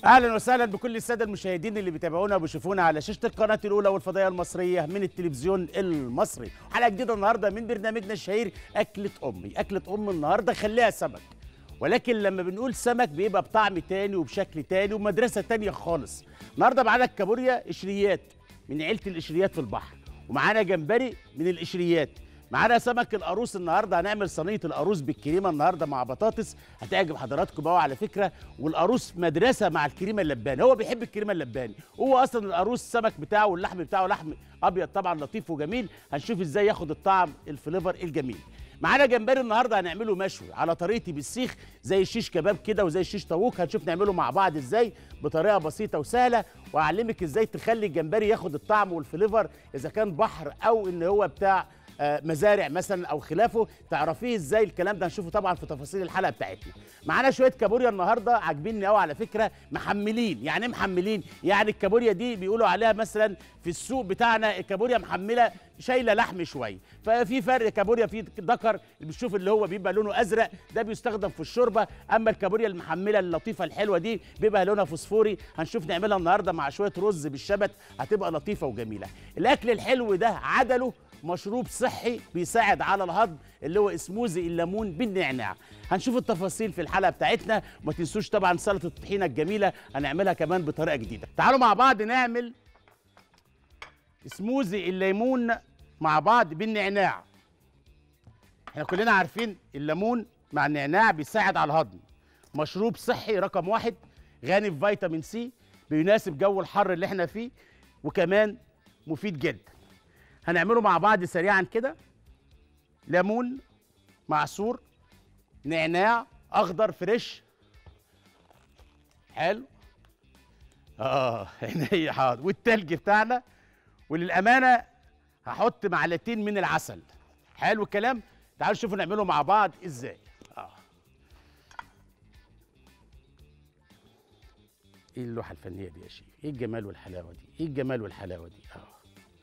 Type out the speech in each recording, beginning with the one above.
اهلا وسهلا بكل الساده المشاهدين اللي بيتابعونا وبيشوفونا على شاشه القناه الاولى والفضائيه المصريه من التلفزيون المصري حلقه جديده النهارده من برنامجنا الشهير اكله امي اكله ام النهارده خليها سمك ولكن لما بنقول سمك بيبقى بطعم تاني وبشكل تاني ومدرسه تانية خالص النهارده معانا الكابوريا قشريات من عيله القشريات في البحر ومعانا جمبري من القشريات معانا سمك القاروص النهارده هنعمل صينيه القاروص بالكريمه النهارده مع بطاطس هتعجب حضراتكم قوي على فكره والقاروص مدرسه مع الكريمه اللباني هو بيحب الكريمه اللباني هو اصلا القاروص السمك بتاعه واللحم بتاعه لحم ابيض طبعا لطيف وجميل هنشوف ازاي ياخد الطعم الفليفر الجميل معانا جمبري النهارده هنعمله مشوي على طريقتي بالسيخ زي الشيش كباب كده وزي الشيش طاووق هنشوف نعمله مع بعض ازاي بطريقه بسيطه وسهله واعلمك ازاي تخلي الجمبري ياخد الطعم والفليفر اذا كان بحر او ان هو بتاع آه، مزارع مثلا او خلافه تعرفيه ازاي الكلام ده هنشوفه طبعا في تفاصيل الحلقه بتاعتنا معانا شويه كابوريا النهارده عاجبيني قوي على فكره محملين يعني ايه محملين يعني الكابوريا دي بيقولوا عليها مثلا في السوق بتاعنا الكابوريا محمله شايله لحم شويه ففي فرق كابوريا في ذكر اللي بتشوف اللي هو بيبقى لونه ازرق ده بيستخدم في الشوربه اما الكابوريا المحمله اللطيفه الحلوه دي بيبقى لونها فوسفوري هنشوف نعملها النهارده مع شويه رز بالشبت هتبقى لطيفه وجميله الاكل الحلو ده عدله مشروب صحي بيساعد على الهضم اللي هو اسموزي الليمون بالنعناع هنشوف التفاصيل في الحلقه بتاعتنا وما تنسوش طبعا سلطه الطحينه الجميله هنعملها كمان بطريقه جديده تعالوا مع بعض نعمل سموزي الليمون مع بعض بالنعناع احنا كلنا عارفين الليمون مع النعناع بيساعد على الهضم مشروب صحي رقم واحد غني في فيتامين سي بيناسب جو الحر اللي احنا فيه وكمان مفيد جدا هنعمله مع بعض سريعا كده ليمون معصور نعناع اخضر فريش حلو اه عينيا حاضر والتلج بتاعنا وللامانه هحط معلقتين من العسل حلو الكلام تعالوا شوفوا نعمله مع بعض ازاي اه ايه اللوحه الفنيه دي يا شيخ ايه الجمال والحلاوه دي ايه الجمال والحلاوه دي اه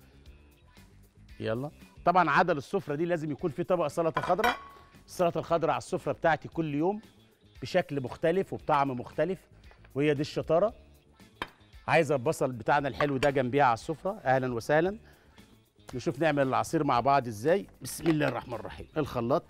يلا طبعا عدل السفره دي لازم يكون في طبق سلطه خضراء السلطه الخضراء على السفره بتاعتي كل يوم بشكل مختلف وبطعم مختلف وهي دي الشطاره عايزه البصل بتاعنا الحلو ده جنبيها على السفره اهلا وسهلا نشوف نعمل العصير مع بعض ازاي بسم الله الرحمن الرحيم الخلاط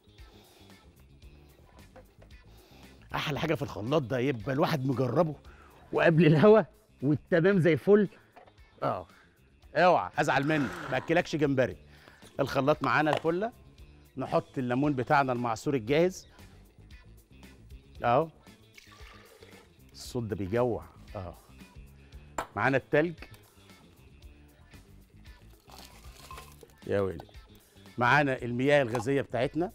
احلى حاجه في الخلاط ده يبقى الواحد مجربه وقبل الهوا والتمام زي الفل اه اوعى ازعل منك ما اكلكش جمبري الخلاط معانا الفله نحط الليمون بتاعنا المعصور الجاهز اهو الصوت ده بيجوع اه معانا التلج يا ويلي معانا المياه الغازيه بتاعتنا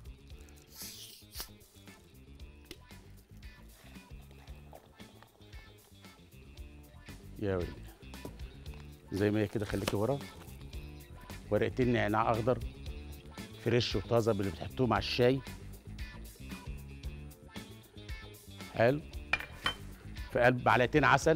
يا ويلي زي ما هي كده خليكي ورا ورقتين نعناع اخضر فريش وطازه اللي بتحطوه مع الشاي حلو في قلب معلقتين عسل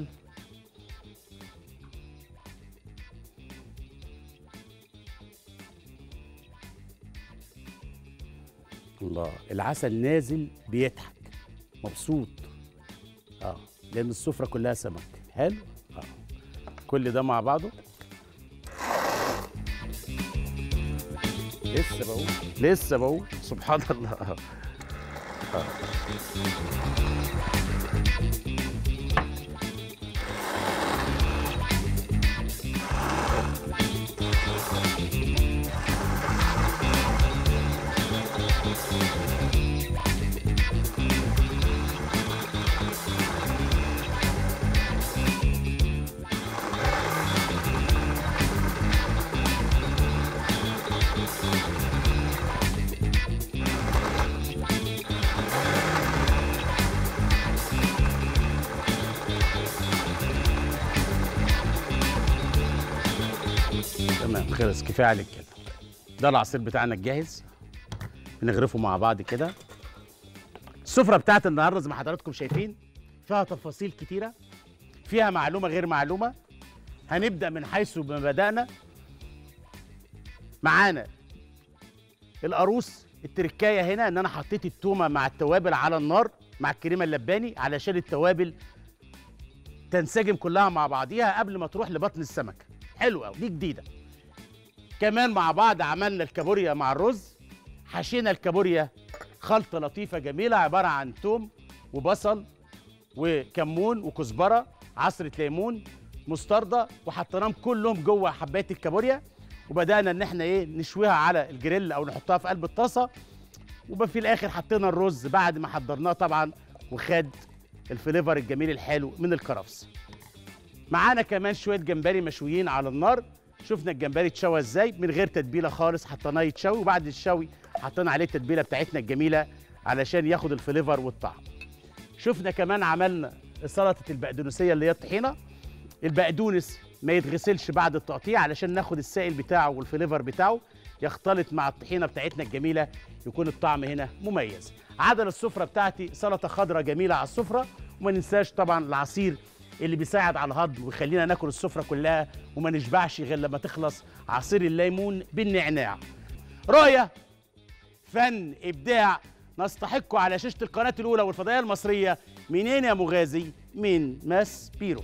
الله العسل نازل بيضحك مبسوط اه لان السفره كلها سمك حلو اه كل ده مع بعضه لسه بقول لسه بقول سبحان الله آه. آه. تمام خلص كفايه عليك كده ده العصير بتاعنا الجاهز بنغرفه مع بعض كده السفره بتاعت النهارده زي ما حضراتكم شايفين فيها تفاصيل كتيره فيها معلومه غير معلومه هنبدا من حيث ما بدانا معانا القاروص التركايه هنا ان انا حطيت التومه مع التوابل على النار مع الكريمه اللباني علشان التوابل تنسجم كلها مع بعضيها قبل ما تروح لبطن السمكه حلو قوي دي جديده كمان مع بعض عملنا الكابوريا مع الرز حشينا الكابوريا خلطه لطيفه جميله عباره عن توم وبصل وكمون وكزبره عصره ليمون مستردة وحطيناهم كلهم جوه حبايه الكابوريا وبدانا ان احنا ايه نشويها على الجريل او نحطها في قلب الطاسه وفي الاخر حطينا الرز بعد ما حضرناه طبعا وخد الفليفر الجميل الحلو من الكرفس معانا كمان شويه جمبري مشويين على النار شفنا الجمبري اتشوى ازاي من غير تتبيله خالص حطيناه يتشوي وبعد الشوي حطينا عليه التتبيله بتاعتنا الجميله علشان ياخد الفليفر والطعم شفنا كمان عملنا سلطه البقدونسيه اللي هي الطحينه البقدونس ما يتغسلش بعد التقطيع علشان ناخد السائل بتاعه والفليفر بتاعه يختلط مع الطحينه بتاعتنا الجميله يكون الطعم هنا مميز عدل السفره بتاعتي سلطه خضراء جميله على السفره وما ننساش طبعا العصير اللي بيساعد على الهضم ويخلينا ناكل السفره كلها وما نشبعش غير لما تخلص عصير الليمون بالنعناع رؤيه فن ابداع نستحقه على شاشه القناه الاولى والفضائيه المصريه منين يا مغازي من ماس بيرو